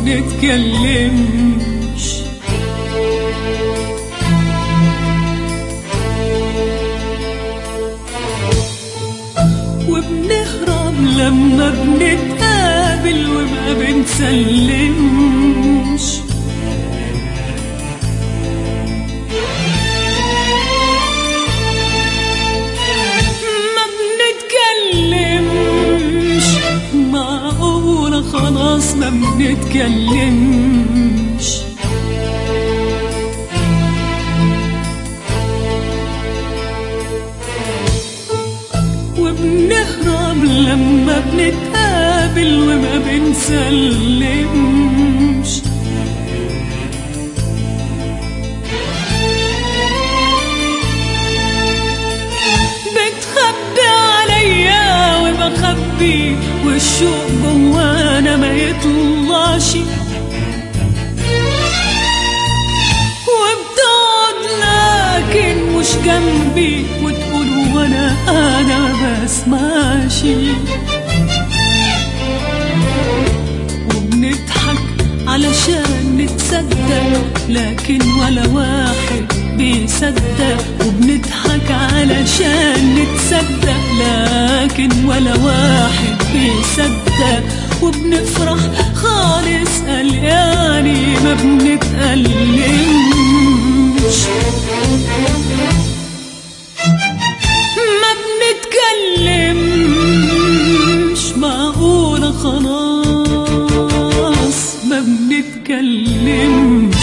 بنتكلمش وبنهرب لما بنتقابل وما بنسلمش ما بنتكلمش معقولة خلاص ما بنتكلمش وبنهرب لما بنتقابل وما بنسلمش بتخبي عليا وبخبي والشوق جوانا ما يطلعش وبتقعد لكن مش جنبي وتقول وانا انا ما بسمعش وبنضحك علشان نتصدق لكن ولا واحد بيصدق وبنضحك علشان نتصدق لكن ولا واحد بيصدق وبنفرح خالص قلقاني ما بنتألمش ما بنتكلمش معقولة خلاص ما بنتكلمش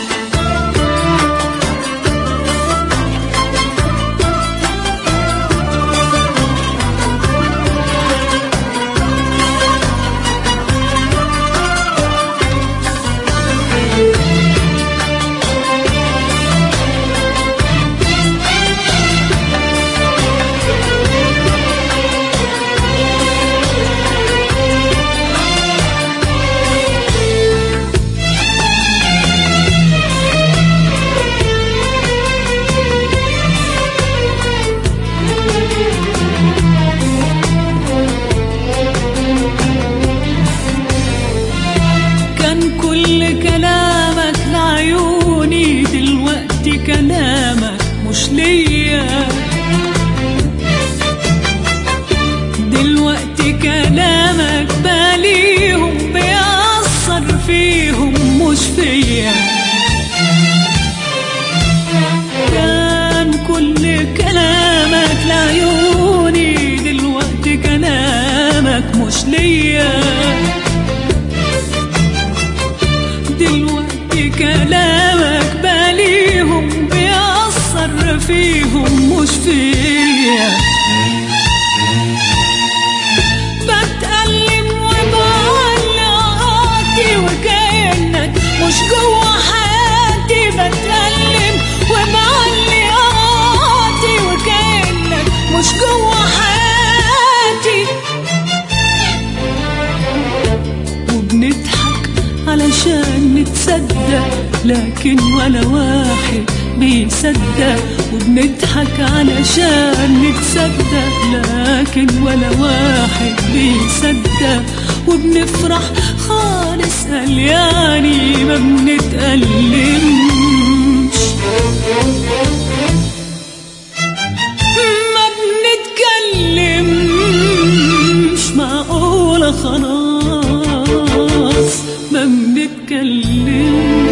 كان كل كلامك لعيوني دلوقتي كلامك مش ليا دلوقتي كلامك باليهم بيأثر فيهم مش فيا كان كل كلامك لعيوني دلوقتي كلامك مش ليا دلوقتي كلامك باليهم بيأثر فيهم مش فيا بتألم وبعلقاتي وكأنك مش جوا حياتي بتألم وبعلقاتي وكأنك مش جوا حياتي وبنضحك علشان نتصدق لكن ولا واحد بيصدق وبنضحك علشان نتصدق لكن ولا واحد بيصدق وبنفرح خالص قلياني ما بنتألمش ما بنتكلمش معقولة خلاص ما بنتكلمش